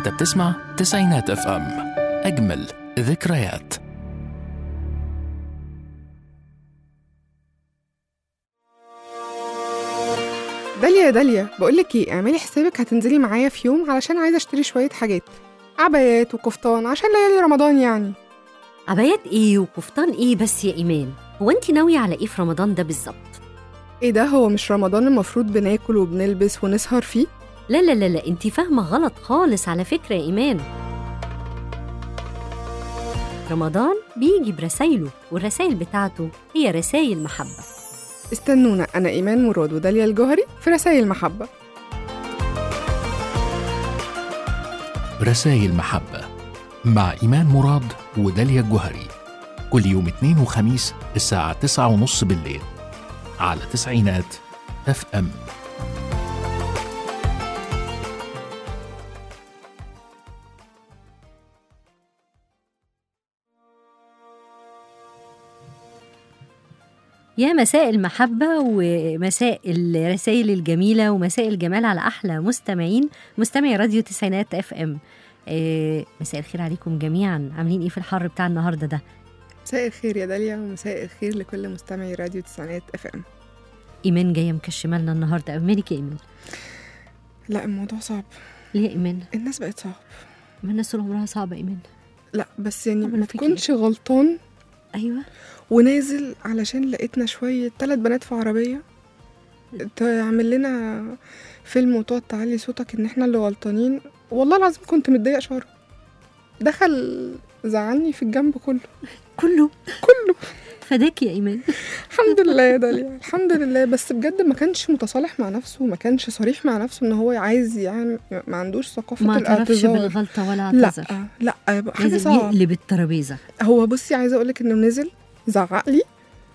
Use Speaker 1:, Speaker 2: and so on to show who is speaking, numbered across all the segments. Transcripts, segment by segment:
Speaker 1: انت بتسمع تسعينات اف ام اجمل ذكريات
Speaker 2: داليا يا داليا بقولك ايه اعملي حسابك هتنزلي معايا في يوم علشان عايزه اشتري شويه حاجات عبايات وكفتان عشان ليالي رمضان يعني
Speaker 3: عبايات ايه وكفتان ايه بس يا ايمان هو انت ناويه على ايه في رمضان ده بالظبط
Speaker 2: ايه ده هو مش رمضان المفروض بناكل وبنلبس ونسهر فيه
Speaker 3: لا لا لا لا انت فاهمه غلط خالص على فكره يا ايمان رمضان بيجي برسايله والرسايل بتاعته هي رسايل محبه
Speaker 2: استنونا انا ايمان مراد وداليا الجوهري في رسائل محبه
Speaker 1: رسائل محبة مع إيمان مراد وداليا الجوهري كل يوم اثنين وخميس الساعة تسعة ونص بالليل على تسعينات اف ام
Speaker 3: يا مساء المحبة ومساء الرسائل الجميلة ومساء الجمال على أحلى مستمعين مستمعي راديو تسعينات اف ام آه، مساء الخير عليكم جميعا عاملين ايه في الحر بتاع النهارده ده
Speaker 2: مساء الخير يا داليا ومساء الخير لكل مستمعي راديو تسعينات اف ام
Speaker 3: ايمان جايه مكشمه لنا النهارده مالك يا ايمان
Speaker 2: لا الموضوع صعب
Speaker 3: ليه يا ايمان
Speaker 2: الناس بقت صعب
Speaker 3: ما الناس طول عمرها صعبه ايمان
Speaker 2: لا بس يعني
Speaker 3: عملوا
Speaker 2: ما
Speaker 3: فيك
Speaker 2: تكونش غلطان
Speaker 3: ايوه
Speaker 2: ونازل علشان لقيتنا شوية تلات بنات في عربية تعمل لنا فيلم وتقعد تعلي صوتك ان احنا اللي غلطانين والله العظيم كنت متضايقة شهر دخل زعلني في الجنب كله
Speaker 3: كله
Speaker 2: كله
Speaker 3: فداك يا ايمان
Speaker 2: الحمد لله يا داليا الحمد لله بس بجد ما كانش متصالح مع نفسه ما كانش صريح مع نفسه ان هو عايز يعني ما عندوش ثقافة
Speaker 3: ما اعترفش
Speaker 2: الاعتذار
Speaker 3: بالغلطه ولا
Speaker 2: لا
Speaker 3: اعتذر
Speaker 2: لا يبقى حاجة
Speaker 3: لازم
Speaker 2: صعبة
Speaker 3: يقلب الترابيزه
Speaker 2: هو بصي عايزه اقول لك انه نزل زعق لي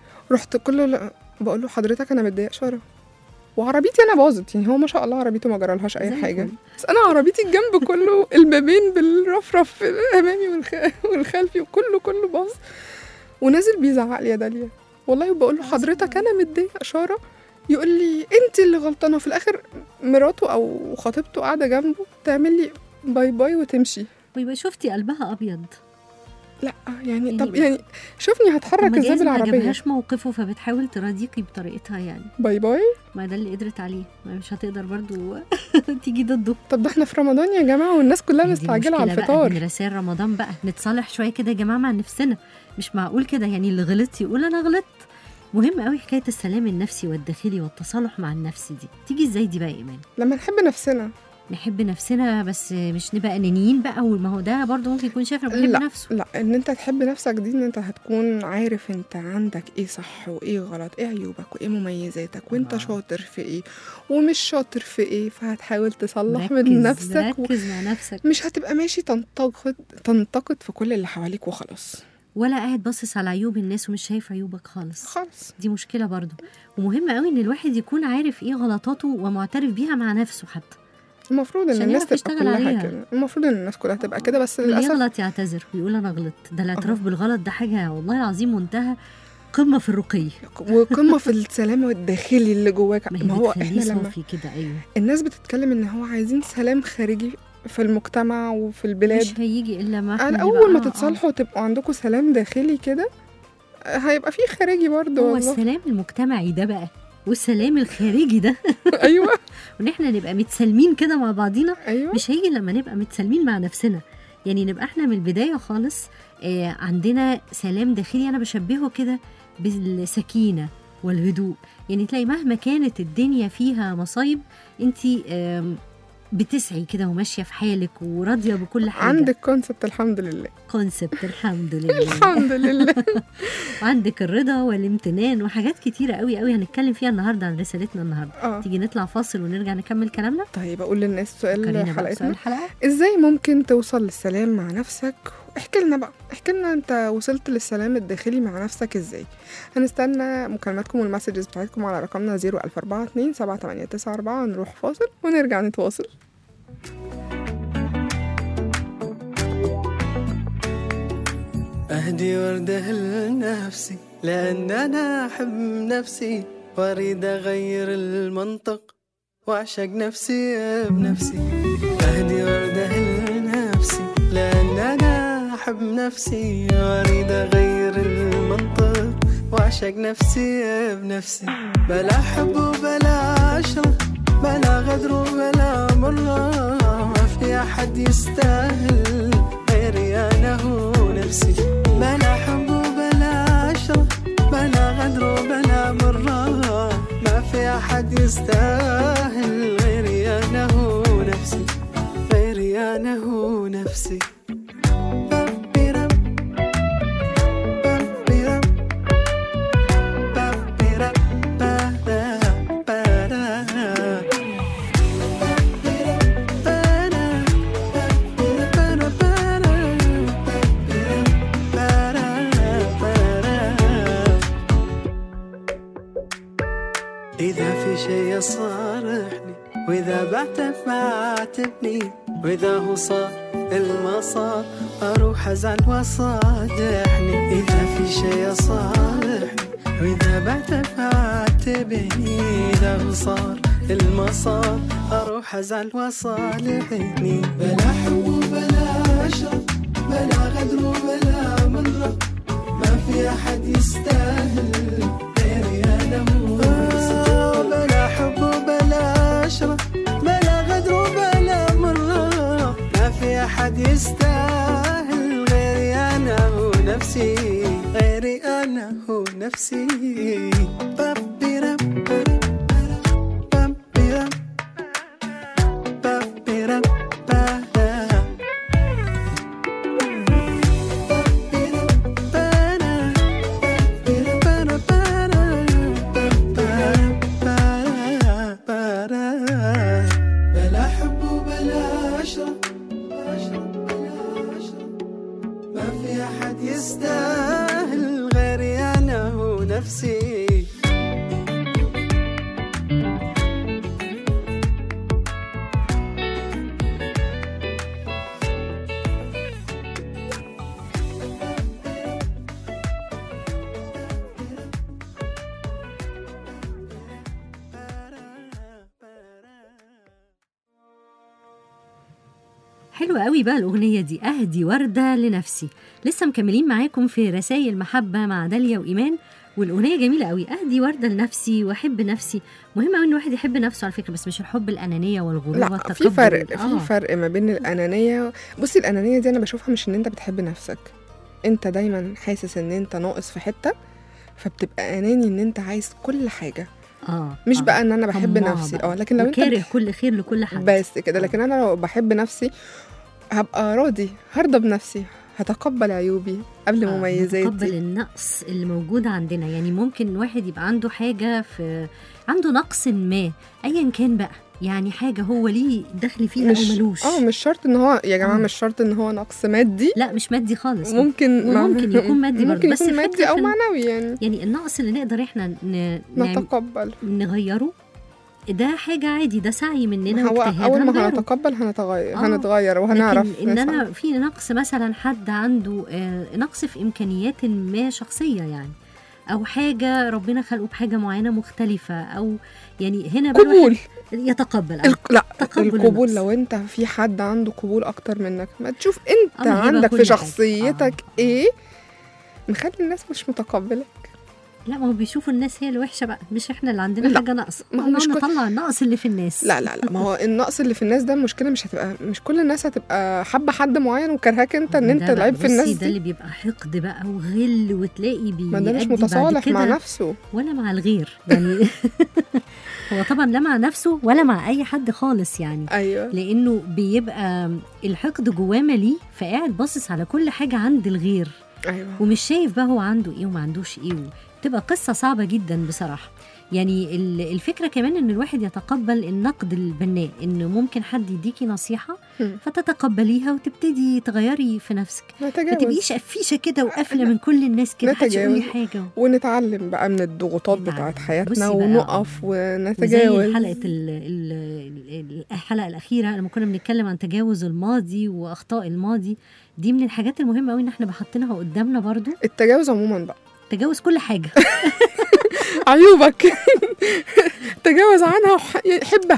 Speaker 2: رحت كله لا بقول له حضرتك انا متضايق شره وعربيتي انا باظت يعني هو ما شاء الله عربيته ما جرالهاش اي
Speaker 3: زي
Speaker 2: حاجه
Speaker 3: الفل.
Speaker 2: بس انا عربيتي الجنب كله البابين بالرفرف الامامي والخ... والخلفي وكله كله باظ ونازل بيزعق لي يا داليا والله وبقول له حضرتك انا متضايق اشاره يقول لي انت اللي غلطانه في الاخر مراته او خطيبته قاعده جنبه تعمل لي باي باي وتمشي
Speaker 3: ويبقى شفتي قلبها ابيض
Speaker 2: لا يعني
Speaker 3: يعني-
Speaker 2: طب يعني شوفني هتحرك
Speaker 3: طب ما
Speaker 2: ازاي
Speaker 3: جايز ما
Speaker 2: بالعربيه
Speaker 3: عجبهاش موقفه فبتحاول تراضيكي بطريقتها يعني
Speaker 2: باي باي
Speaker 3: ما ده اللي قدرت عليه ما مش هتقدر برضو تيجي ضده
Speaker 2: طب ده احنا في رمضان يا جماعه والناس كلها
Speaker 3: هي دي
Speaker 2: مستعجله على
Speaker 3: المشكلة بقى من
Speaker 2: الفطار
Speaker 3: رسائل رمضان بقى نتصالح شويه كده يا جماعه مع نفسنا مش معقول كده يعني اللي غلط يقول انا غلطت مهم قوي حكايه السلام النفسي والداخلي والتصالح مع النفس دي تيجي ازاي دي بقى يا ايمان
Speaker 2: لما نحب نفسنا
Speaker 3: نحب نفسنا بس مش نبقى انانيين بقى وما هو ده برضو ممكن يكون شايف انه بيحب
Speaker 2: لا.
Speaker 3: نفسه
Speaker 2: لا ان انت تحب نفسك دي ان انت هتكون عارف انت عندك ايه صح وايه غلط ايه عيوبك وايه مميزاتك وانت
Speaker 3: آه.
Speaker 2: شاطر في ايه ومش شاطر في ايه فهتحاول تصلح
Speaker 3: ركز
Speaker 2: من نفسك و...
Speaker 3: ركز مع نفسك
Speaker 2: مش هتبقى ماشي تنتقد تنتقد في كل اللي حواليك وخلاص
Speaker 3: ولا قاعد باصص على عيوب الناس ومش شايف عيوبك خالص
Speaker 2: خالص
Speaker 3: دي مشكله برضو ومهم قوي ان الواحد يكون عارف ايه غلطاته ومعترف بيها مع نفسه حتى
Speaker 2: المفروض ان
Speaker 3: عشان
Speaker 2: الناس
Speaker 3: يعرف
Speaker 2: تبقى
Speaker 3: يشتغل
Speaker 2: كلها
Speaker 3: عليها.
Speaker 2: كده المفروض ان الناس كلها تبقى كده بس
Speaker 3: اللي
Speaker 2: للاسف
Speaker 3: يغلط يعتذر ويقول انا غلطت ده الاعتراف بالغلط ده حاجه والله العظيم منتهى قمه في الرقي
Speaker 2: وقمه في السلام الداخلي اللي جواك
Speaker 3: ما هي
Speaker 2: ما هو
Speaker 3: بتخليه
Speaker 2: احنا لما
Speaker 3: صافي كده ايوه
Speaker 2: الناس بتتكلم ان هو عايزين سلام خارجي في المجتمع وفي البلاد
Speaker 3: مش هيجي الا ما احنا
Speaker 2: أنا
Speaker 3: نبقى-
Speaker 2: اول ما
Speaker 3: آه، آه.
Speaker 2: تتصالحوا وتبقوا عندكم سلام داخلي كده هيبقى في خارجي برضه
Speaker 3: هو
Speaker 2: والله
Speaker 3: السلام المجتمعي ده بقى والسلام الخارجي ده
Speaker 2: ايوه
Speaker 3: وان احنا نبقى متسالمين كده مع بعضينا
Speaker 2: ايوه
Speaker 3: مش هيجي لما نبقى متسالمين مع نفسنا يعني نبقى احنا من البدايه خالص آه عندنا سلام داخلي انا بشبهه كده بالسكينه والهدوء يعني تلاقي مهما كانت الدنيا فيها مصايب انت بتسعي كده وماشيه في حالك وراضيه بكل حاجه
Speaker 2: عندك كونسبت الحمد لله
Speaker 3: كونسبت الحمد لله
Speaker 2: الحمد لله
Speaker 3: وعندك الرضا والامتنان وحاجات كتيره قوي قوي هنتكلم فيها النهارده عن رسالتنا النهارده
Speaker 2: اه
Speaker 3: تيجي نطلع فاصل ونرجع نكمل كلامنا
Speaker 2: طيب اقول للناس سؤال
Speaker 3: فكرينا بقى
Speaker 2: حلقتنا
Speaker 3: بسؤال الحلقه
Speaker 2: ازاي ممكن توصل للسلام مع نفسك احكي لنا بقى احكي لنا انت وصلت للسلام الداخلي مع نفسك ازاي هنستنى مكالماتكم والمسجز بتاعتكم على رقمنا 00442 7894 نروح فاصل ونرجع نتواصل
Speaker 4: أهدي وردة لنفسي لأن أنا أحب نفسي وأريد أغير المنطق وأعشق نفسي بنفسي أهدي وردة نفسي لأن أنا أحب نفسي وأريد أغير المنطق وأعشق نفسي بنفسي بلا حب وبلا عشرة بلا غدر وبلا مرة ما في أحد يستاهل غيري أنا هو نفسي بلا حب وبلا عشرة بلا غدر وبلا مرة ما في أحد يستاهل غيري أنا هو نفسي غيري أنا هو نفسي بابيرم بابيرم بابيرم بارا بارا إذا في شي يصارحني وإذا بعتب فاعتبني وإذا هو صار المصار أروح أزعل وصادحني إذا في شي يصارحني وإذا بعتب فاعتبني إذا هو صار المصار أروح أزعل وصالحني بلا حب وبلا عشرة بلا غدر وبلا مرة ما في أحد يستاهل غيري أنا هو بلا حب وبلا عشرة بلا غدر وبلا مرة ما في أحد يستاهل غيري أنا هو نفسي غيري أنا هو نفسي بابيرم بابيرم بابيرم بابيرم بلا حب وبلا عشرة ما في أحد يستاهل غيري أنا هو نفسي
Speaker 3: حلوة قوي بقى الأغنية دي أهدي وردة لنفسي لسه مكملين معاكم في رسائل محبة مع داليا وإيمان والأغنية جميلة قوي أهدي وردة لنفسي وأحب نفسي مهم قوي إن الواحد يحب نفسه على فكرة بس مش الحب الأنانية والغرور
Speaker 2: لا
Speaker 3: والتكبر
Speaker 2: في فرق
Speaker 3: آه.
Speaker 2: في فرق ما بين الانانيه بصي الانانيه دي انا بشوفها مش ان انت بتحب نفسك انت دايما حاسس ان انت ناقص في حته فبتبقى اناني ان انت عايز كل حاجه
Speaker 3: اه
Speaker 2: مش
Speaker 3: آه.
Speaker 2: بقى ان انا بحب
Speaker 3: طماع
Speaker 2: نفسي
Speaker 3: بقى.
Speaker 2: اه لكن لو انت
Speaker 3: وكاره
Speaker 2: بتح-
Speaker 3: كل خير لكل حد
Speaker 2: بس كده
Speaker 3: آه.
Speaker 2: لكن انا لو بحب نفسي هبقى راضي هرضى بنفسي هتقبل عيوبي قبل
Speaker 3: آه،
Speaker 2: مميزاتي
Speaker 3: نتقبل النقص اللي موجود عندنا يعني ممكن واحد يبقى عنده حاجة في عنده نقص ما أيا كان بقى يعني حاجة هو ليه دخل فيها
Speaker 2: مش
Speaker 3: أو ملوش
Speaker 2: اه مش شرط ان هو يا جماعه
Speaker 3: آه.
Speaker 2: مش شرط ان هو نقص مادي
Speaker 3: لا مش مادي خالص
Speaker 2: ممكن ما-
Speaker 3: وممكن يكون مادي برضه،
Speaker 2: ممكن
Speaker 3: بس
Speaker 2: يكون
Speaker 3: الفكرة
Speaker 2: مادي او
Speaker 3: في ال-
Speaker 2: معنوي يعني
Speaker 3: يعني النقص اللي نقدر احنا ن... نعم...
Speaker 2: نتقبل
Speaker 3: نغيره ده حاجة عادي ده سعي مننا
Speaker 2: ما هو
Speaker 3: واجتهاد
Speaker 2: اول ما
Speaker 3: هنغيره.
Speaker 2: هنتقبل هنتغير
Speaker 3: آه.
Speaker 2: هنتغير وهنعرف
Speaker 3: لكن ان
Speaker 2: نسعى.
Speaker 3: انا في نقص مثلا حد عنده آه، نقص في امكانيات ما شخصيه يعني او حاجه ربنا خلقه بحاجه معينه مختلفه او يعني هنا بقى
Speaker 2: قبول
Speaker 3: الواحد يتقبل آه.
Speaker 2: الق... لا
Speaker 3: تقبل
Speaker 2: القبول
Speaker 3: النقص.
Speaker 2: لو انت في حد عنده قبول اكتر منك ما تشوف انت
Speaker 3: آه، ما هي بقى
Speaker 2: عندك
Speaker 3: كل
Speaker 2: في
Speaker 3: حاجة.
Speaker 2: شخصيتك
Speaker 3: آه.
Speaker 2: ايه مخلي الناس مش متقبله
Speaker 3: لا ما هو بيشوفوا الناس هي الوحشه بقى مش احنا اللي عندنا
Speaker 2: لا،
Speaker 3: حاجه ناقصه
Speaker 2: ما هو
Speaker 3: الله
Speaker 2: مش كل-
Speaker 3: نطلع النقص اللي في الناس
Speaker 2: لا لا لا ما هو النقص اللي في الناس ده المشكله مش هتبقى مش كل الناس هتبقى حابه حد معين وكرهاك انت ان
Speaker 3: ده
Speaker 2: انت
Speaker 3: بقى
Speaker 2: العيب في
Speaker 3: بصي
Speaker 2: الناس
Speaker 3: ده
Speaker 2: دي
Speaker 3: اللي بيبقى حقد بقى وغل وتلاقي بي
Speaker 2: ما ده مش متصالح مع نفسه
Speaker 3: ولا مع الغير يعني هو طبعا لا مع نفسه ولا مع اي حد خالص يعني
Speaker 2: ايوه
Speaker 3: لانه بيبقى الحقد جواه مليه فقاعد باصص على كل حاجه عند الغير
Speaker 2: ايوه
Speaker 3: ومش شايف بقى هو عنده ايه وما عندوش ايه بتبقى قصه صعبه جدا بصراحه يعني ال- الفكره كمان ان الواحد يتقبل النقد البناء انه ممكن حد يديكي نصيحه
Speaker 2: هم.
Speaker 3: فتتقبليها وتبتدي تغيري في نفسك ما
Speaker 2: نتجاوز
Speaker 3: تبقيش قفيشه كده وقافله من كل الناس كده محدش يقول لي
Speaker 2: نتجاوز.
Speaker 3: حاجه
Speaker 2: ونتعلم بقى من الضغوطات
Speaker 3: نتعلم.
Speaker 2: بتاعت
Speaker 3: بصي
Speaker 2: حياتنا
Speaker 3: بقى،
Speaker 2: ونقف
Speaker 3: وزي
Speaker 2: ونتجاوز
Speaker 3: الحلقه ال- ال- ال- الحلقه الاخيره لما كنا بنتكلم عن تجاوز الماضي واخطاء الماضي دي من الحاجات المهمه قوي ان احنا حاطينها قدامنا برضو
Speaker 2: التجاوز عموما بقى
Speaker 3: تجاوز كل حاجه
Speaker 2: عيوبك تجاوز عنها وحبها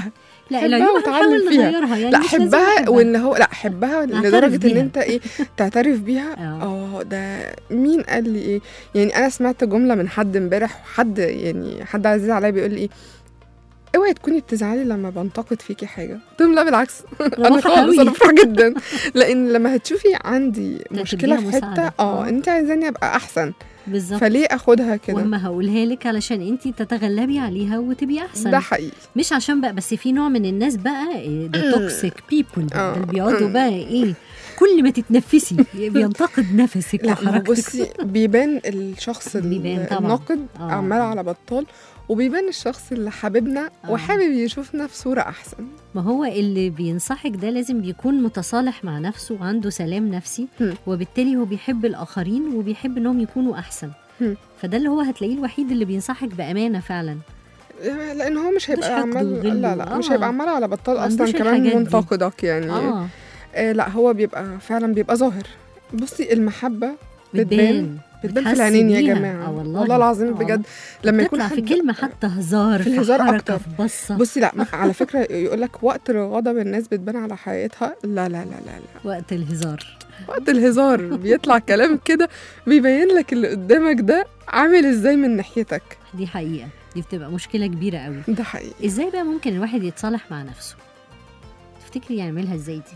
Speaker 3: لا
Speaker 2: حبها
Speaker 3: العيوب
Speaker 2: وتعلم
Speaker 3: هنحاول
Speaker 2: فيها.
Speaker 3: نغيرها يعني
Speaker 2: لا
Speaker 3: مش لازم
Speaker 2: حبها
Speaker 3: نحبها.
Speaker 2: واللي هو لا حبها
Speaker 3: نعترف
Speaker 2: لدرجه ان
Speaker 3: بيها.
Speaker 2: انت ايه تعترف بيها
Speaker 3: آه.
Speaker 2: اه ده مين قال لي ايه يعني انا سمعت جمله من حد امبارح وحد يعني حد عزيز عليا بيقول لي ايه اوعي تكوني بتزعلي لما بنتقد فيكي حاجه قلت لهم لا بالعكس انا
Speaker 3: بفرح
Speaker 2: خالص
Speaker 3: أوي.
Speaker 2: انا بفرح جدا لان لما هتشوفي عندي
Speaker 3: تديها
Speaker 2: مشكله في
Speaker 3: مساعدة.
Speaker 2: حته اه
Speaker 3: آه.
Speaker 2: انت عايزاني ابقى احسن
Speaker 3: بالظبط
Speaker 2: فليه اخدها كده
Speaker 3: وما هقولها لك علشان انت تتغلبي عليها وتبقي احسن
Speaker 2: ده حقيقي
Speaker 3: مش عشان بقى بس في نوع من الناس بقى ده توكسيك بيبول
Speaker 2: آه.
Speaker 3: اللي بيقعدوا بقى ايه كل ما تتنفسي بينتقد نفسك
Speaker 2: لا ما هو
Speaker 3: وحركتك
Speaker 2: بصي بيبان الشخص ال-
Speaker 3: بيبان طبعاً.
Speaker 2: الناقد
Speaker 3: آه.
Speaker 2: عمال على بطال وبيبان الشخص اللي حاببنا
Speaker 3: آه.
Speaker 2: وحابب يشوفنا في صورة أحسن
Speaker 3: ما هو اللي بينصحك ده لازم بيكون متصالح مع نفسه وعنده سلام نفسي
Speaker 2: هم.
Speaker 3: وبالتالي هو بيحب الآخرين وبيحب إنهم يكونوا أحسن
Speaker 2: هم.
Speaker 3: فده اللي هو هتلاقيه الوحيد اللي بينصحك بأمانة فعلا
Speaker 2: لأن هو مش هيبقى
Speaker 3: مفيش حقد
Speaker 2: عمال
Speaker 3: وغل
Speaker 2: لا لا مش
Speaker 3: آه.
Speaker 2: هيبقى عمال على بطال
Speaker 3: ما
Speaker 2: أصلا
Speaker 3: عندوش
Speaker 2: كمان
Speaker 3: الحاجات دي.
Speaker 2: منتقدك يعني
Speaker 3: آه
Speaker 2: آه لا هو بيبقى فعلا بيبقى ظاهر بصي المحبة بتبان
Speaker 3: بتبان
Speaker 2: بتبان في
Speaker 3: بتحس
Speaker 2: العينين يا
Speaker 3: بيها.
Speaker 2: جماعة
Speaker 3: آه والله.
Speaker 2: والله العظيم
Speaker 3: آه.
Speaker 2: بجد لما يكون
Speaker 3: تطلع في
Speaker 2: حد
Speaker 3: كلمة حتى هزار
Speaker 2: في الهزار
Speaker 3: حركة
Speaker 2: أكتر.
Speaker 3: في بصة
Speaker 2: بصي لا على فكرة يقول لك وقت الغضب الناس بتبان على حقيقتها لا لا لا لا, لا.
Speaker 3: وقت الهزار
Speaker 2: وقت الهزار بيطلع كلام كده بيبين لك اللي قدامك ده عامل ازاي من ناحيتك
Speaker 3: دي حقيقة دي بتبقى مشكلة كبيرة قوي
Speaker 2: ده حقيقي
Speaker 3: ازاي بقى ممكن الواحد يتصالح مع نفسه تفتكري يعملها ازاي دي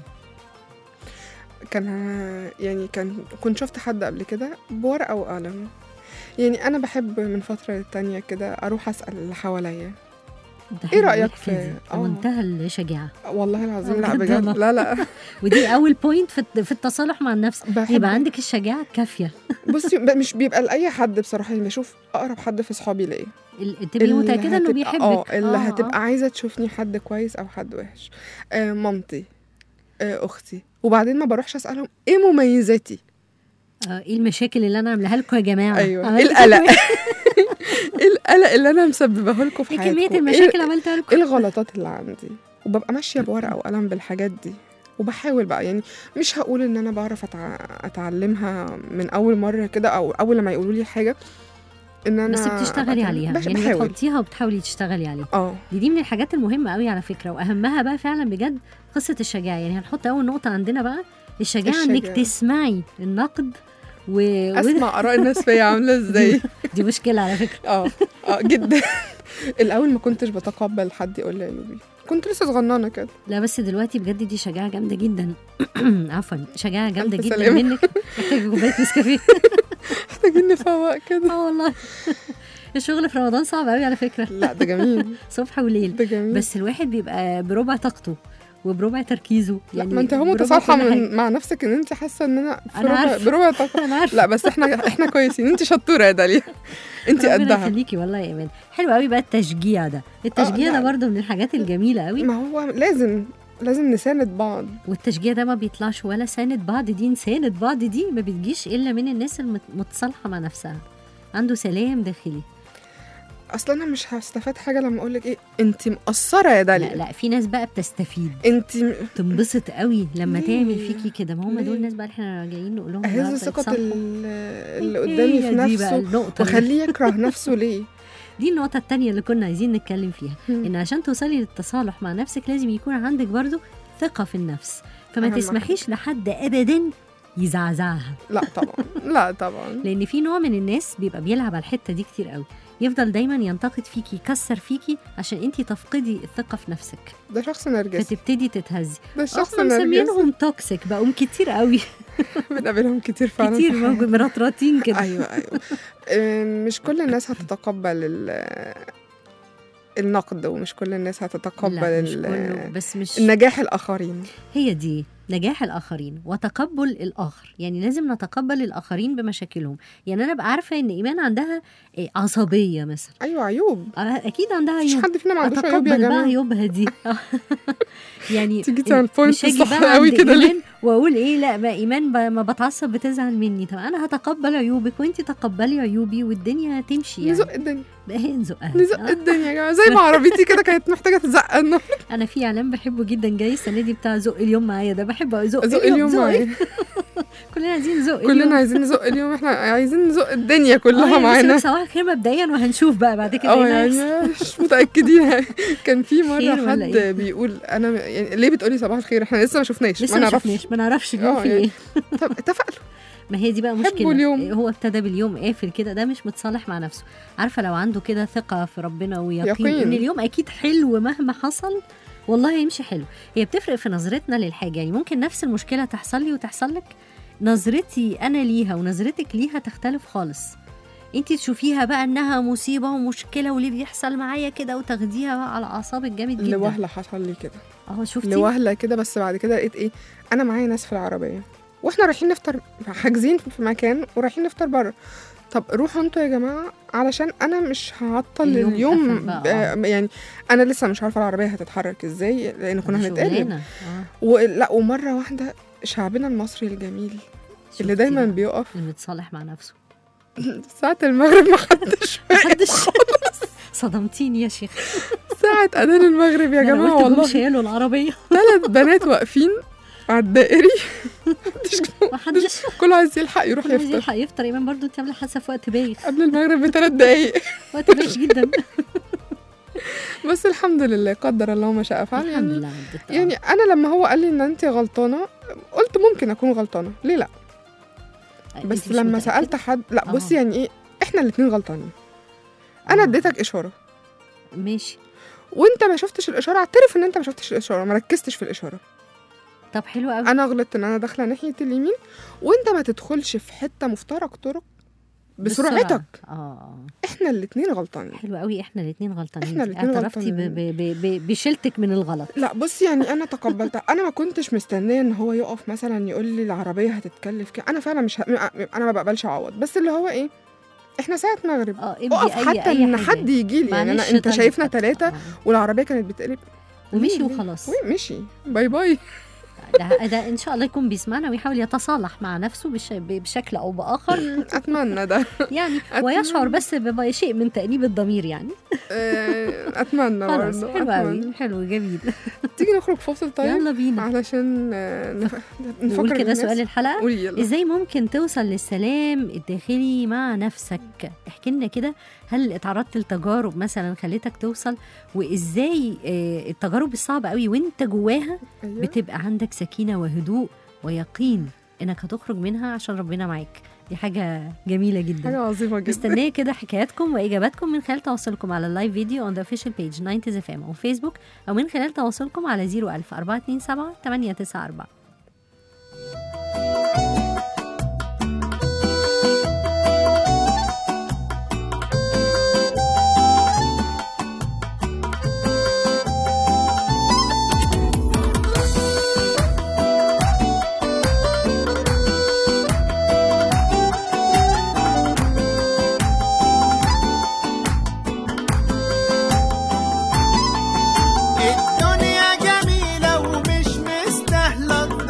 Speaker 2: كان يعني كان كنت شفت حد قبل كده بورقة وقلم يعني أنا بحب من فترة للتانية كده أروح أسأل اللي حواليا
Speaker 3: ده
Speaker 2: إيه
Speaker 3: حلو
Speaker 2: رأيك
Speaker 3: الحكاية
Speaker 2: في-
Speaker 3: دي. في
Speaker 2: آه.
Speaker 3: منتهى الشجاعة
Speaker 2: والله العظيم
Speaker 3: آه،
Speaker 2: لا
Speaker 3: بجد
Speaker 2: بجد
Speaker 3: والله.
Speaker 2: لا لا
Speaker 3: ودي أول بوينت في الت- في التصالح مع النفس
Speaker 2: بحب
Speaker 3: يبقى عندك الشجاعة الكافية
Speaker 2: بصي ب- مش بيبقى لأي حد بصراحة يعني بشوف أقرب حد في صحابي ليا
Speaker 3: ال- تبقي
Speaker 2: اللي
Speaker 3: متأكدة إنه
Speaker 2: هتبقى-
Speaker 3: بيحبك
Speaker 2: اه اللي
Speaker 3: آه،
Speaker 2: هتبقى
Speaker 3: آه.
Speaker 2: عايزة تشوفني حد كويس أو حد وحش آه مامتي آه أختي وبعدين ما بروحش أسألهم إيه مميزاتي
Speaker 3: آه، ايه المشاكل اللي انا عاملاها لكم يا جماعة
Speaker 2: ايوه
Speaker 3: عملت
Speaker 2: ايه القلق
Speaker 3: فيكم
Speaker 2: ايه القلق اللي انا مسببه لكم في
Speaker 3: ايه
Speaker 2: حياتكم
Speaker 3: كمية المشاكل اللي عملتها لكم
Speaker 2: ايه الغلطات اللي عندي وببقى ماشيه بورقه وقلم بالحاجات دي وبحاول بقى يعني مش هقول ان انا بعرف أتع... اتعلمها من اول مره كده او اول لما يقولوا لي حاجه ان انا
Speaker 3: بس بتشتغلي
Speaker 2: أتعلم.
Speaker 3: عليها
Speaker 2: بش-
Speaker 3: يعني
Speaker 2: بحاول
Speaker 3: بتحطيها وبتحاولي تشتغلي عليها
Speaker 2: اه
Speaker 3: دي, دي من الحاجات المهمة قوي على فكرة وأهمها بقى فعلا بجد قصة الشجاعة يعني هنحط أول نقطة عندنا بقى الشجاعة, إنك
Speaker 2: الشجاعة.
Speaker 3: تسمعي النقد و... و...
Speaker 2: اسمع اراء الناس فيا عامله ازاي
Speaker 3: دي مشكلة على فكرة
Speaker 2: اه اه جدا الاول ما كنتش بتقبل حد يقول لي عيوبي كنت لسه صغننه كده
Speaker 3: لا بس دلوقتي بجد دي شجاعة جامدة جدا عفوا شجاعة جامدة
Speaker 2: ألف
Speaker 3: جدا
Speaker 2: سلامة.
Speaker 3: منك محتاجة كوباية نسكافيه
Speaker 2: محتاجين نفوق كده
Speaker 3: اه والله الشغل في رمضان صعب قوي على فكرة
Speaker 2: لا ده جميل
Speaker 3: صبح وليل
Speaker 2: ده جميل
Speaker 3: بس الواحد بيبقى بربع طاقته وبربع تركيزه
Speaker 2: لا ما انت هو
Speaker 3: بربع
Speaker 2: متصالحه
Speaker 3: كل حاجة.
Speaker 2: من مع نفسك ان انت حاسه ان انا في
Speaker 3: أنا
Speaker 2: ربع
Speaker 3: عارفة.
Speaker 2: بربع طاقه
Speaker 3: انا عارفة
Speaker 2: لا بس احنا احنا كويسين انت شطوره يا داليا انت
Speaker 3: ربنا
Speaker 2: قدها
Speaker 3: يخليكي والله يا ايمان حلو قوي بقى التشجيع ده التشجيع
Speaker 2: لا.
Speaker 3: ده برضه من الحاجات الجميله قوي
Speaker 2: ما هو لازم لازم نساند بعض
Speaker 3: والتشجيع ده ما بيطلعش ولا ساند بعض دي نساند بعض دي ما بتجيش الا من الناس المتصالحه مع نفسها عنده سلام داخلي
Speaker 2: اصلا انا مش هستفاد حاجه لما اقول لك ايه انت مقصره يا
Speaker 3: لا
Speaker 2: داليا
Speaker 3: لا في ناس بقى بتستفيد
Speaker 2: انت م-
Speaker 3: تنبسط قوي لما
Speaker 2: ليه؟
Speaker 3: تعمل فيكي كده ما هم دول
Speaker 2: ليه؟
Speaker 3: الناس بقى اللي احنا جايين نقول لهم
Speaker 2: اهز
Speaker 3: النهاردة
Speaker 2: ثقه
Speaker 3: يتصالحوا.
Speaker 2: ال- اللي
Speaker 3: هي
Speaker 2: قدامي في
Speaker 3: دي بقى
Speaker 2: نفسه
Speaker 3: النقطه اللي-
Speaker 2: وخليه يكره نفسه ليه
Speaker 3: دي النقطة التانية اللي كنا عايزين نتكلم فيها
Speaker 2: مم.
Speaker 3: إن عشان توصلي للتصالح مع نفسك لازم يكون عندك برضو ثقة في النفس فما
Speaker 2: أهم
Speaker 3: تسمحيش لحد أبدا يزعزعها
Speaker 2: لا طبعا لا طبعا
Speaker 3: لأن في نوع من الناس بيبقى بيلعب على الحتة دي كتير قوي يفضل دايما ينتقد فيكي يكسر فيكي عشان انت تفقدي الثقة في نفسك
Speaker 2: ده شخص نرجسي
Speaker 3: فتبتدي تتهزي
Speaker 2: ده الشخص
Speaker 3: احنا
Speaker 2: النرجسي
Speaker 3: مسمينهم توكسيك بقوا كتير قوي
Speaker 2: بنقابلهم كتير فعلا
Speaker 3: كتير
Speaker 2: في
Speaker 3: موجود
Speaker 2: حياتنا.
Speaker 3: مرطرطين كده
Speaker 2: ايوه ايوه أم، مش كل الناس هتتقبل ال- النقد ومش كل الناس هتتقبل
Speaker 3: لا مش
Speaker 2: ال-
Speaker 3: كله بس مش
Speaker 2: النجاح الاخرين
Speaker 3: هي دي نجاح الآخرين وتقبل الآخر يعني لازم نتقبل الآخرين بمشاكلهم يعني أنا أبقى عارفة إن إيمان عندها إيه، عصبية مثلا
Speaker 2: ايوه عيوب
Speaker 3: آه، أكيد عندها
Speaker 2: مش
Speaker 3: عيوب
Speaker 2: حد فينا ما عندوش عيوب يا
Speaker 3: أتقبل بقى
Speaker 2: جماعه
Speaker 3: عيوبها دي يعني
Speaker 2: تيجي تعمل point
Speaker 3: مش هاجي
Speaker 2: الصح
Speaker 3: بقى
Speaker 2: قوي
Speaker 3: عند
Speaker 2: كده ليه؟
Speaker 3: إيمان وأقول إيه لا ما إيمان ب- ما بتعصب بتزعل مني طب أنا هتقبل عيوبك وأنت تقبلي عيوبي والدنيا هتمشي يعني
Speaker 2: نزق الدنيا
Speaker 3: بقى نزقها
Speaker 2: نزق
Speaker 3: آه.
Speaker 2: الدنيا يا جماعه زي ما عربيتي كده كانت محتاجه تزق النهارده
Speaker 3: أنا في إعلان بحبه جدا جاي السنة دي بتاع زق اليوم معايا ده بحبه أزق
Speaker 2: زق اليوم
Speaker 3: زق
Speaker 2: معايا
Speaker 3: كلنا عايزين نزق
Speaker 2: كلنا
Speaker 3: اليوم.
Speaker 2: عايزين نزق اليوم احنا عايزين نزق الدنيا كلها
Speaker 3: آه، يعني بس
Speaker 2: معانا
Speaker 3: صباح الخير مبدئيا وهنشوف بقى بعد كده
Speaker 2: اه
Speaker 3: ايه اللي هيحصل.
Speaker 2: يعني مش متاكدين كان في
Speaker 3: خير
Speaker 2: مره
Speaker 3: ولا
Speaker 2: حد
Speaker 3: إيه؟
Speaker 2: بيقول انا يعني ليه بتقولي صباح الخير احنا لسه ما شفناش
Speaker 3: لسه
Speaker 2: ما
Speaker 3: ما
Speaker 2: نعرفش
Speaker 3: شفناش ما نعرفش اليوم
Speaker 2: آه،
Speaker 3: في
Speaker 2: يعني
Speaker 3: ايه
Speaker 2: طب اتفقنا
Speaker 3: ما هي دي بقى
Speaker 2: حبوا
Speaker 3: مشكلة
Speaker 2: اليوم.
Speaker 3: هو ابتدى باليوم قافل كده ده مش متصالح مع نفسه عارفة لو عنده كده ثقة في ربنا ويقين
Speaker 2: يقين.
Speaker 3: ان اليوم اكيد حلو مهما حصل والله هيمشي حلو هي بتفرق في نظرتنا للحاجة يعني ممكن نفس المشكلة تحصل لي وتحصل لك نظرتي انا ليها ونظرتك ليها تختلف خالص انت تشوفيها بقى انها مصيبة ومشكلة وليه بيحصل معايا كده وتاخديها بقى على اعصابك جامد جدا
Speaker 2: لوهله حصل لي كده
Speaker 3: اهو شفتي
Speaker 2: لوهله كده بس بعد كده لقيت ايه انا معايا ناس في العربيه واحنا رايحين نفطر حاجزين في مكان ورايحين نفطر بره طب روحوا انتوا يا جماعه علشان انا مش هعطل
Speaker 3: اليوم
Speaker 2: اليوم,
Speaker 3: قفل بقى،
Speaker 2: آه، يعني انا لسه مش عارفه العربيه هتتحرك ازاي لان كنا
Speaker 3: دي
Speaker 2: هنتقابل
Speaker 3: شغلانة. آه.
Speaker 2: ولا ومره واحده شعبنا المصري الجميل اللي
Speaker 3: شفتي
Speaker 2: دايما
Speaker 3: بقى؟
Speaker 2: بيقف
Speaker 3: المتصالح مع نفسه
Speaker 2: ساعة المغرب ما حدش
Speaker 3: محدش صدمتيني يا شيخ
Speaker 2: ساعة أذان المغرب يا
Speaker 3: ده أنا
Speaker 2: جماعة
Speaker 3: قلت جم
Speaker 2: والله
Speaker 3: شالوا العربية
Speaker 2: ثلاث بنات واقفين على الدائري
Speaker 3: محدش
Speaker 2: كله عايز يلحق يروح
Speaker 3: كل عايز
Speaker 2: يفطر
Speaker 3: يلحق يفطر ايمان برضو انت عامله حاسه في وقت بايخ
Speaker 2: قبل المغرب بثلاث دقايق
Speaker 3: وقت بايخ جدا
Speaker 2: بس الحمد لله قدر الله ما شاء فعل
Speaker 3: الحمد
Speaker 2: يعني
Speaker 3: لله عدت آه.
Speaker 2: يعني انا لما هو قال لي ان انت غلطانه قلت ممكن اكون غلطانه ليه لا
Speaker 3: أنت
Speaker 2: بس
Speaker 3: مش
Speaker 2: لما
Speaker 3: متأكدة؟
Speaker 2: سالت حد لا
Speaker 3: آه.
Speaker 2: بصي يعني ايه احنا الاتنين غلطانين انا
Speaker 3: آه.
Speaker 2: اديتك اشاره
Speaker 3: ماشي
Speaker 2: وانت ما شفتش الاشاره اعترف ان انت ما شفتش الاشاره ما ركزتش في الاشاره
Speaker 3: طب حلو قوي
Speaker 2: انا غلطت ان انا داخله ناحيه اليمين وانت ما تدخلش في حته مفترق طرق بسرعتك
Speaker 3: اه اه
Speaker 2: احنا الاتنين غلطانين
Speaker 3: حلو قوي احنا الاثنين غلطانين
Speaker 2: إحنا الاتنين
Speaker 3: اعترفتي ب-
Speaker 2: غلطانين.
Speaker 3: ب- ب- ب- بشيلتك من الغلط
Speaker 2: لا بصي يعني انا تقبلتها انا ما كنتش مستنيه ان هو يقف مثلا يقول لي العربيه هتتكلف كده انا فعلا مش ه... انا ما بقبلش اعوض بس اللي هو ايه احنا ساعه مغرب
Speaker 3: اه ادي
Speaker 2: اقف
Speaker 3: اي
Speaker 2: حتى
Speaker 3: اي
Speaker 2: ان
Speaker 3: حاجة.
Speaker 2: حد يجي لي يعني انا
Speaker 3: معلش
Speaker 2: انت
Speaker 3: طيب.
Speaker 2: شايفنا ثلاثه
Speaker 3: آه.
Speaker 2: والعربيه كانت بتقلب
Speaker 3: ومشي
Speaker 2: ليه؟
Speaker 3: وخلاص
Speaker 2: ومشي باي باي
Speaker 3: ده, ده ان شاء الله يكون بيسمعنا ويحاول يتصالح مع نفسه بش بشكل او باخر
Speaker 2: اتمنى ده
Speaker 3: يعني
Speaker 2: أتمنى.
Speaker 3: ويشعر بس بشيء من تأنيب الضمير يعني
Speaker 2: آه، اتمنى
Speaker 3: خلاص
Speaker 2: برضه
Speaker 3: حلو
Speaker 2: أتمنى.
Speaker 3: قوي حلو جميل
Speaker 2: تيجي نخرج فاصل طيب
Speaker 3: يلا بينا
Speaker 2: علشان آه، نف... نفكر
Speaker 3: نقول كده
Speaker 2: الناس.
Speaker 3: سؤال الحلقه
Speaker 2: قولي يلا
Speaker 3: ازاي ممكن توصل للسلام الداخلي مع نفسك احكي لنا كده هل اتعرضت لتجارب مثلا خلتك توصل وازاي آه، التجارب الصعبه قوي وانت جواها
Speaker 2: أيوة.
Speaker 3: بتبقى عندك سكينه وهدوء ويقين انك هتخرج منها عشان ربنا معاك دي حاجه جميله جدا
Speaker 2: حاجه عظيمه جدا
Speaker 3: مستنيه كده حكاياتكم واجاباتكم من خلال تواصلكم على اللايف فيديو اون ذا official page 90 اف ام او فيسبوك او من خلال تواصلكم على 01000 427 894
Speaker 5: الدنيا جميلة ومش مستاهلة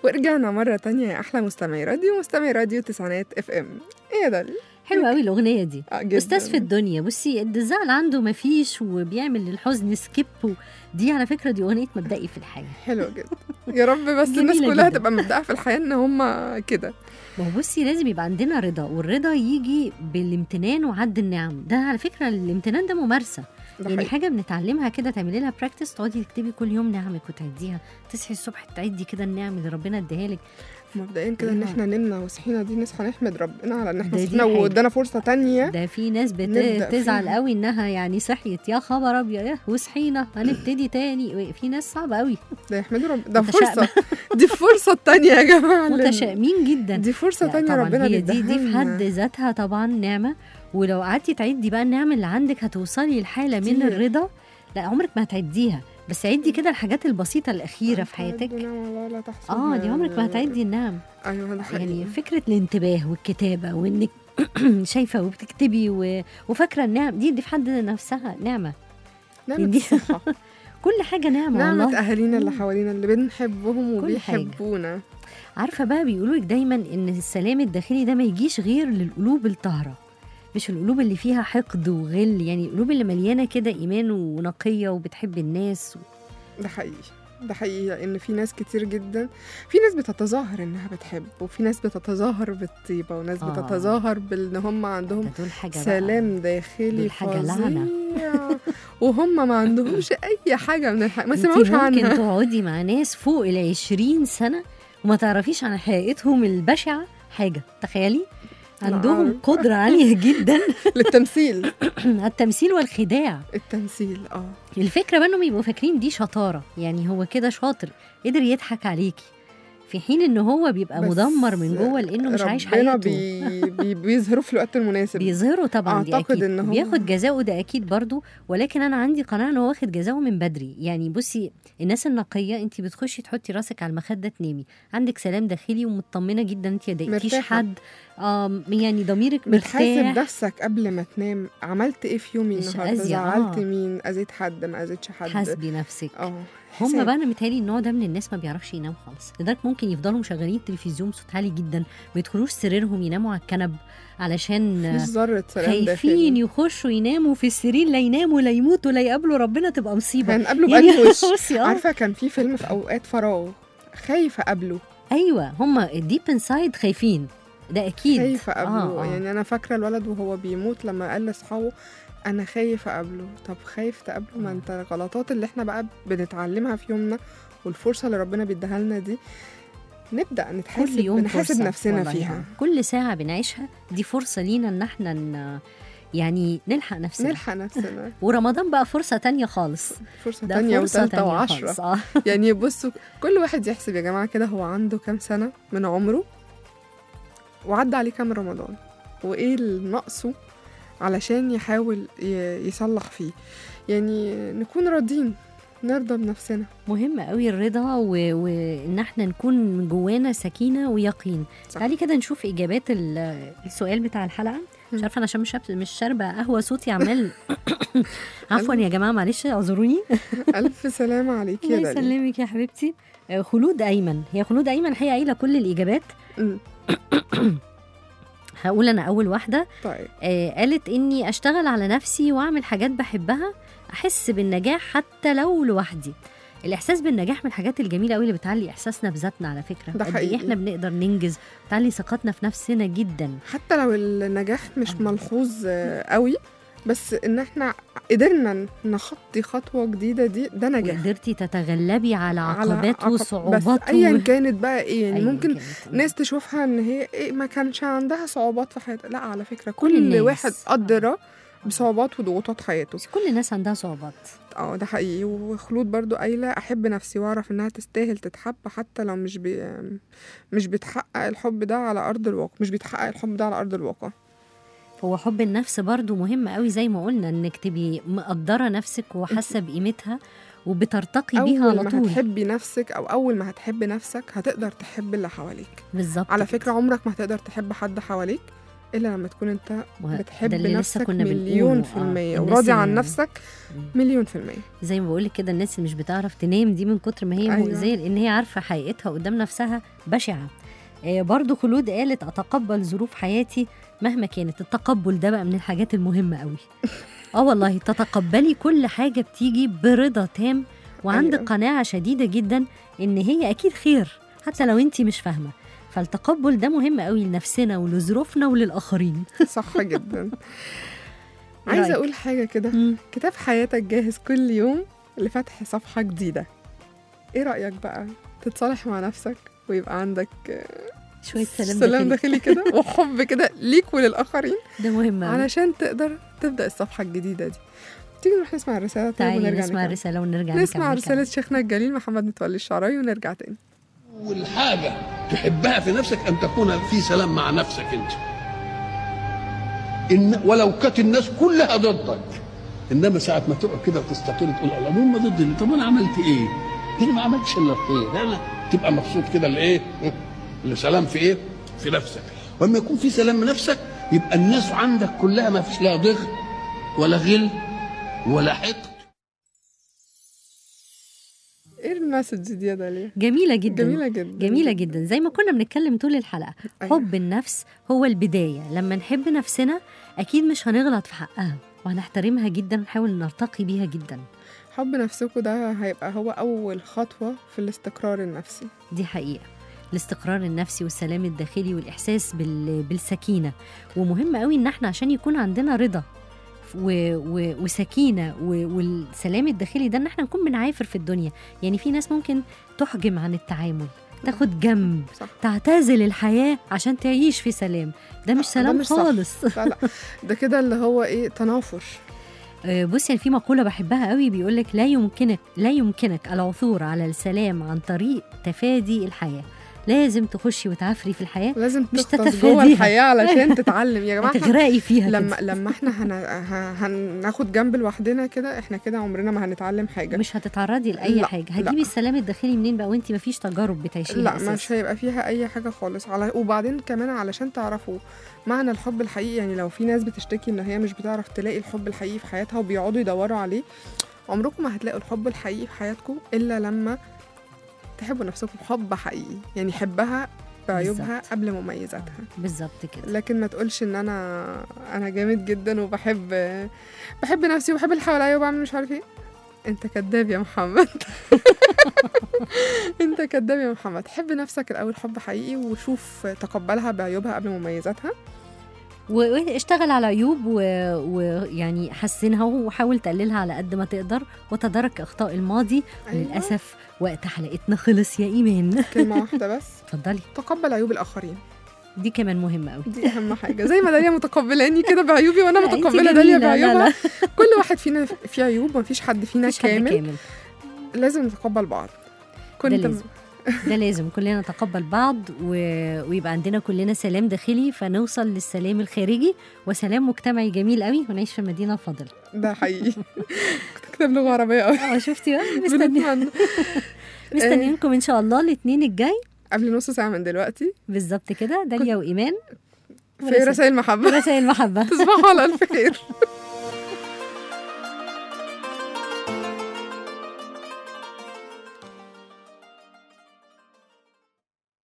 Speaker 2: ورجعنا مرة تانية يا أحلى مستمعي راديو مستمعي راديو تسعينات اف ام ايه يا دالي؟
Speaker 3: حلوه قوي الاغنيه دي
Speaker 2: آه جدا
Speaker 3: استاذ في الدنيا بصي الزعل عنده مفيش وبيعمل للحزن سكيب و- دي على فكره دي اغنيه مبدئي في الحياه
Speaker 2: حلو جدا يا رب بس الناس
Speaker 3: جميلة
Speaker 2: كلها
Speaker 3: جدا.
Speaker 2: تبقى مبدأها في الحياة ان هما كده
Speaker 3: ما هو بصي لازم يبقى عندنا رضا والرضا يجي بالامتنان وعد النعم ده على فكره الامتنان ده ممارسه
Speaker 2: ده
Speaker 3: يعني
Speaker 2: حقيقي.
Speaker 3: حاجه بنتعلمها كده تعملي لها براكتس تقعدي تكتبي كل يوم نعمك وتعديها تصحي الصبح تعدي كده النعم اللي ربنا اداها لك
Speaker 2: مبدئيا كده ان
Speaker 3: آه.
Speaker 2: احنا نمنا وصحينا دي نصحى نحمد ربنا على ان احنا
Speaker 3: ده دي
Speaker 2: صحينا
Speaker 3: حاجة.
Speaker 2: وادانا فرصة تانية
Speaker 3: ده في ناس
Speaker 2: نبدأ
Speaker 3: بتزعل
Speaker 2: فيها.
Speaker 3: قوي انها يعني صحيت يا خبر ابيض إيه، وصحينا هنبتدي تاني في ناس صعبه قوي
Speaker 2: ده يحمدوا ربنا ده
Speaker 3: متشائمة.
Speaker 2: فرصة دي الفرصة التانية يا جماعة اللي-
Speaker 3: متشائمين جدا
Speaker 2: دي فرصة
Speaker 3: لا،
Speaker 2: تانية
Speaker 3: طبعا
Speaker 2: ربنا
Speaker 3: هي دي دي
Speaker 2: بيديها
Speaker 3: في
Speaker 2: لنا.
Speaker 3: حد ذاتها طبعا نعمه ولو قعدتي تعدي بقى النعم اللي عندك هتوصلي لحاله من
Speaker 2: كتير.
Speaker 3: الرضا لا عمرك ما هتعديها بس عدي كده الحاجات البسيطه الاخيره في حياتك
Speaker 2: ربنا ولا لا تحسبها.
Speaker 3: اه دي عمرك ما هتعدي النعم
Speaker 2: ايوه ده حقيقي
Speaker 3: يعني فكره الانتباه والكتابه وانك شايفه وبتكتبي و... وفاكره النعم دي دي في حد نفسها نعمه
Speaker 2: نعمة
Speaker 3: دي-
Speaker 2: الصحة
Speaker 3: كل حاجه نعمه
Speaker 2: نعمة
Speaker 3: والله
Speaker 2: أهالينا اللي حوالينا اللي بنحبهم
Speaker 3: كل حاجة.
Speaker 2: وبيحبونا
Speaker 3: عارفه بقى بيقولوا لك دايما ان السلام الداخلي ده ما يجيش غير للقلوب الطاهره مش القلوب اللي فيها حقد وغل يعني القلوب اللي مليانه كده ايمان ونقيه وبتحب الناس
Speaker 2: ده حقيقي ده حقيقي لأن في ناس كتير جدا في ناس بتتظاهر إنها بتحب وفي ناس بتتظاهر بالطيبة وناس
Speaker 3: آه.
Speaker 2: بتتظاهر بإن هم عندهم
Speaker 3: ده دول حاجه بقى.
Speaker 2: سلام داخلي
Speaker 3: دول حاجة لعنة.
Speaker 2: فظيع وهم ما عندهمش أي حاجة من الحاجة ما
Speaker 3: انت
Speaker 2: سمعوش
Speaker 3: ممكن
Speaker 2: عنها
Speaker 3: تقعدي مع ناس فوق ال 20 سنه وما تعرفيش عن حقيقتهم البشعه حاجه تخيلي
Speaker 2: لا
Speaker 3: عندهم
Speaker 2: أعرف.
Speaker 3: قدره عاليه جدا
Speaker 2: للتمثيل
Speaker 3: على التمثيل والخداع
Speaker 2: التمثيل اه
Speaker 3: الفكره بقى انهم يبقوا فاكرين دي شطاره يعني هو كده شاطر قدر يضحك عليكي في حين ان هو بيبقى
Speaker 2: بس
Speaker 3: مدمر من جوه لانه مش عايش
Speaker 2: ربنا
Speaker 3: حياته
Speaker 2: بي بي بيظهروا في الوقت المناسب
Speaker 3: بيظهروا طبعا دي
Speaker 2: أعتقد
Speaker 3: اكيد
Speaker 2: إن هو-
Speaker 3: بياخد جزاؤه ده اكيد برضو ولكن انا عندي قناعه ان هو واخد جزاؤه من بدري يعني بصي الناس النقيه انت بتخشي تحطي راسك على المخده تنامي عندك سلام داخلي ومطمنه جدا انت ما ضايقتيش
Speaker 2: مرتاحة.
Speaker 3: حد آم يعني ضميرك
Speaker 2: بتحاسب
Speaker 3: مرتاح
Speaker 2: نفسك قبل ما تنام عملت ايه في يومي
Speaker 3: مش
Speaker 2: النهارده
Speaker 3: أذية،
Speaker 2: زعلت
Speaker 3: آه.
Speaker 2: مين اذيت حد ما اذيتش حد
Speaker 3: حاسبي نفسك
Speaker 2: اه
Speaker 3: هم
Speaker 2: حساب.
Speaker 3: بقى انا متهيألي النوع ده من الناس ما بيعرفش ينام خالص لذلك ممكن يفضلوا مشغلين التلفزيون بصوت عالي جدا ما يدخلوش سريرهم يناموا على الكنب علشان
Speaker 2: مفيش ذره سلام
Speaker 3: خايفين
Speaker 2: داخلي
Speaker 3: يخشوا يناموا في السرير لا يناموا لا يموتوا لا يقابلوا ربنا تبقى مصيبه
Speaker 2: هنقابله
Speaker 3: يعني
Speaker 2: بأنهي وش
Speaker 3: بصي، آه.
Speaker 2: عارفه كان في فيلم في اوقات فراغ خايفه اقابله
Speaker 3: ايوه هم ديب انسايد خايفين ده اكيد
Speaker 2: خايفه اقابله
Speaker 3: آه، آه.
Speaker 2: يعني انا فاكره الولد وهو بيموت لما قال لاصحابه انا خايفه اقابله طب خايف تقابله ما انت الغلطات اللي احنا بقى بنتعلمها في يومنا والفرصه اللي ربنا بيديها لنا دي نبدا نتحاسب
Speaker 3: كل يوم
Speaker 2: نحاسب
Speaker 3: فرصة
Speaker 2: نفسنا
Speaker 3: والله.
Speaker 2: فيها
Speaker 3: كل ساعه بنعيشها دي فرصه لينا ان احنا ن... يعني نلحق نفسنا
Speaker 2: نلحق نفسنا
Speaker 3: ورمضان بقى فرصه تانية خالص
Speaker 2: فرصة
Speaker 3: ده
Speaker 2: تانية
Speaker 3: فرصه
Speaker 2: وتالتة
Speaker 3: تانية
Speaker 2: وعشرة
Speaker 3: خالص اه
Speaker 2: يعني بصوا كل واحد يحسب يا جماعة كده هو عنده كام سنة من عمره وعدى عليه كام رمضان وإيه اللي ناقصه علشان يحاول ي- يصلح فيه يعني نكون راضين نرضى بنفسنا
Speaker 3: مهم قوي الرضا و- وان احنا نكون من جوانا سكينه ويقين
Speaker 2: صح.
Speaker 3: تعالي كده نشوف اجابات ال- السؤال بتاع الحلقه مش
Speaker 2: مم.
Speaker 3: عارفه انا عشان مش شاب- مش شاربه قهوه صوتي عمال عفوا يا جماعه معلش اعذروني
Speaker 2: ألف سلامة عليك يا
Speaker 3: الله
Speaker 2: داليا
Speaker 3: يسلمك يا حبيبتي آه، خلود ايمن هي خلود ايمن الحقيقه قايله كل الاجابات
Speaker 2: أمم،
Speaker 3: هقول انا اول واحده
Speaker 2: طيب
Speaker 3: آه، قالت اني اشتغل على نفسي واعمل حاجات بحبها احس بالنجاح حتى لو لوحدي الاحساس بالنجاح من الحاجات الجميله قوي اللي بتعلي احساسنا بذاتنا على فكره
Speaker 2: ده
Speaker 3: قد
Speaker 2: حقيقي.
Speaker 3: ايه احنا بنقدر ننجز بتعلي ثقتنا في نفسنا جدا
Speaker 2: حتى لو النجاح مش
Speaker 3: آه.
Speaker 2: ملحوظ آه، قوي بس إن إحنا قدرنا نخطي خطوة جديدة دي ده نجاح
Speaker 3: وقدرتي تتغلبي على
Speaker 2: على
Speaker 3: عقبات
Speaker 2: عقب-
Speaker 3: وصعوبات
Speaker 2: بس ايا
Speaker 3: و-
Speaker 2: كانت بقى ايه يعني
Speaker 3: أيا
Speaker 2: ممكن
Speaker 3: كانت.
Speaker 2: ناس تشوفها ان هي إيه ما كانش عندها صعوبات في حياتها لا على فكره
Speaker 3: كل
Speaker 2: كل,
Speaker 3: الناس.
Speaker 2: واحد قدر بصعوبات وضغوطات حياته
Speaker 3: بس كل الناس عندها صعوبات
Speaker 2: اه ده حقيقي وخلود برضو قايله احب نفسي واعرف انها تستاهل تتحب حتى لو مش بي مش بتحقق الحب ده على ارض الواقع مش بتحقق الحب ده على ارض الواقع
Speaker 3: هو حب النفس برضو مهم قوي زي ما قلنا انك تبقي مقدره نفسك وحاسه بقيمتها وبترتقي بيها
Speaker 2: اول
Speaker 3: على
Speaker 2: ما
Speaker 3: طول
Speaker 2: هتحبي نفسك او اول ما هتحبي نفسك هتقدر تحب اللي حواليك
Speaker 3: بالظبط
Speaker 2: على
Speaker 3: كده.
Speaker 2: فكره عمرك ما هتقدر تحب حد حواليك الا لما تكون انت
Speaker 3: وه-
Speaker 2: بتحب
Speaker 3: ده اللي لسه
Speaker 2: نفسك
Speaker 3: كنا
Speaker 2: مليون
Speaker 3: بنقوله.
Speaker 2: في
Speaker 3: آه،
Speaker 2: المية
Speaker 3: الناس
Speaker 2: وراضي عن
Speaker 3: اللي-
Speaker 2: نفسك
Speaker 3: مم.
Speaker 2: مليون في المية
Speaker 3: زي ما بقولك كده الناس اللي مش بتعرف تنام دي من كتر ما هي
Speaker 2: أيوة.
Speaker 3: مؤذيه لان هي عارفه حقيقتها قدام نفسها بشعه آه برضو خلود قالت اتقبل ظروف حياتي مهما كانت التقبل ده بقى من الحاجات المهمه قوي اه والله تتقبلي كل حاجه بتيجي برضا تام وعندك
Speaker 2: أيوة.
Speaker 3: قناعه شديده جدا ان هي اكيد خير حتى لو انت مش فاهمه فالتقبل ده مهم قوي لنفسنا ولظروفنا وللاخرين
Speaker 2: صح جدا
Speaker 3: إيه
Speaker 2: عايزة
Speaker 3: رأيك؟
Speaker 2: أقول حاجة كده
Speaker 3: مم.
Speaker 2: كتاب حياتك جاهز كل يوم لفتح صفحة جديدة ايه رأيك بقى تتصالح مع نفسك ويبقى عندك
Speaker 3: شويه سلام,
Speaker 2: سلام
Speaker 3: داخلي.
Speaker 2: داخلي كده وحب كده ليك وللآخرين
Speaker 3: ده مهم قوي
Speaker 2: علشان تقدر تبدأ الصفحة الجديدة دي تيجي نروح نسمع الرسالة طيب
Speaker 3: تعالي
Speaker 2: ونرجع
Speaker 3: نسمع
Speaker 2: نكمل.
Speaker 3: الرساله ونرجع
Speaker 2: نسمع
Speaker 3: نكمل
Speaker 2: رسالة
Speaker 3: كلام.
Speaker 2: شيخنا الجليل محمد متولي الشعراوي ونرجع تاني
Speaker 5: أول حاجة تحبها في نفسك أن تكون في سلام مع نفسك أنت إن ولو كانت الناس كلها ضدك إنما ساعة ما تقعد كده وتستقر تقول الله هم ضدي طب أنا عملت إيه؟ ده أنا ما عملتش إلا الخير ده أنا تبقى مبسوط كده لإيه؟ لسلام في إيه؟ في نفسك وأما يكون في سلام من نفسك يبقى الناس عندك كلها ما فيش لا ضغط ولا غل ولا حقد
Speaker 2: ايه المسج دي يا داليا
Speaker 3: جميله جدا
Speaker 2: جميلة جدا
Speaker 3: جميلة جدا زي ما كنا بنتكلم طول الحلقة
Speaker 2: أيوة.
Speaker 3: حب النفس هو البداية لما نحب نفسنا أكيد مش هنغلط في حقها وهنحترمها جدا ونحاول نرتقي بيها جدا
Speaker 2: حب نفسكم ده هيبقى هو أول خطوة في الاستقرار النفسي
Speaker 3: دي حقيقة الاستقرار النفسي والسلام الداخلي والإحساس بال... بالسكينة ومهم قوي إن احنا عشان يكون عندنا رضا و... و... وسكينة و... والسلام الداخلي ده إن احنا نكون بنعافر في الدنيا يعني في ناس ممكن تحجم عن التعامل تاخد جنب
Speaker 2: صح
Speaker 3: تعتزل الحياة عشان تعيش في سلام ده مش
Speaker 2: ده
Speaker 3: سلام
Speaker 2: مش صح.
Speaker 3: خالص
Speaker 2: لا لا ده كده اللي هو ايه تنافر
Speaker 3: آه، بصي يعني في مقولة بحبها قوي بيقولك لا يمكنك لا يمكنك العثور على السلام عن طريق تفادي الحياة لازم تخشي وتعافري في الحياة
Speaker 2: لازم
Speaker 3: مش
Speaker 2: تغطس
Speaker 3: تتفاديها.
Speaker 2: جوه الحياة علشان تتعلم يا جماعة إحنا
Speaker 3: تغرقي فيها
Speaker 2: لما
Speaker 3: كده.
Speaker 2: لما احنا هن... ه- هناخد جنب لوحدنا كده احنا كده عمرنا ما هنتعلم حاجة
Speaker 3: مش هتتعرضي لأي
Speaker 2: لا،
Speaker 3: حاجة
Speaker 2: لا.
Speaker 3: هتجيبي السلام الداخلي منين بقى وانت مفيش تجارب بتعيشيها
Speaker 2: لا
Speaker 3: أساساً.
Speaker 2: مش هيبقى فيها اي حاجه خالص على وبعدين كمان علشان تعرفوا معنى الحب الحقيقي يعني لو في ناس بتشتكي ان هي مش بتعرف تلاقي الحب الحقيقي في حياتها وبيقعدوا يدوروا عليه عمركم ما هتلاقوا الحب الحقيقي في حياتكم الا لما تحبوا نفسكم حب حقيقي يعني حبها بعيوبها
Speaker 3: بالظبط.
Speaker 2: قبل مميزاتها
Speaker 3: بالظبط كده
Speaker 2: لكن ما تقولش ان انا انا جامد جدا وبحب بحب نفسي وبحب اللي حواليا وبعمل مش عارف ايه انت كذاب يا محمد انت كذاب يا محمد حب نفسك الاول حب حقيقي وشوف تقبلها بعيوبها قبل مميزاتها
Speaker 3: و- واشتغل على عيوب و- ويعني حسنها وحاول تقللها على قد ما تقدر وتدارك اخطاء الماضي
Speaker 2: أيوة.
Speaker 3: وللاسف وقت حلقتنا خلص يا ايمان
Speaker 2: كلمه واحده بس
Speaker 3: اتفضلي
Speaker 2: تقبل عيوب الاخرين
Speaker 3: دي كمان مهمه قوي
Speaker 2: دي اهم حاجه زي ما داليا متقبلاني كده بعيوبي وانا
Speaker 3: لا، أنتي
Speaker 2: متقبله
Speaker 3: جميلة،
Speaker 2: داليا
Speaker 3: لا،
Speaker 2: بعيوبها
Speaker 3: لا.
Speaker 2: كل واحد فينا فيه عيوب ومفيش حد فينا
Speaker 3: مفيش حد
Speaker 2: كامل
Speaker 3: كامل
Speaker 2: لازم نتقبل بعض كنت
Speaker 3: لازم. ده لازم كلنا نتقبل بعض و... ويبقى عندنا كلنا سلام داخلي فنوصل للسلام الخارجي وسلام مجتمعي جميل قوي ونعيش في مدينه فاضله
Speaker 2: ده حقيقي كنت كتاب لغه عربيه قوي
Speaker 3: اه شفتي بقى مستني
Speaker 2: بنتمنى
Speaker 3: مستنيينكم ان شاء الله الاثنين الجاي
Speaker 2: قبل نص ساعه من دلوقتي
Speaker 3: بالظبط كده داليا وايمان
Speaker 2: في رسائل محبه
Speaker 3: رسائل محبه
Speaker 2: تصبحوا على الف خير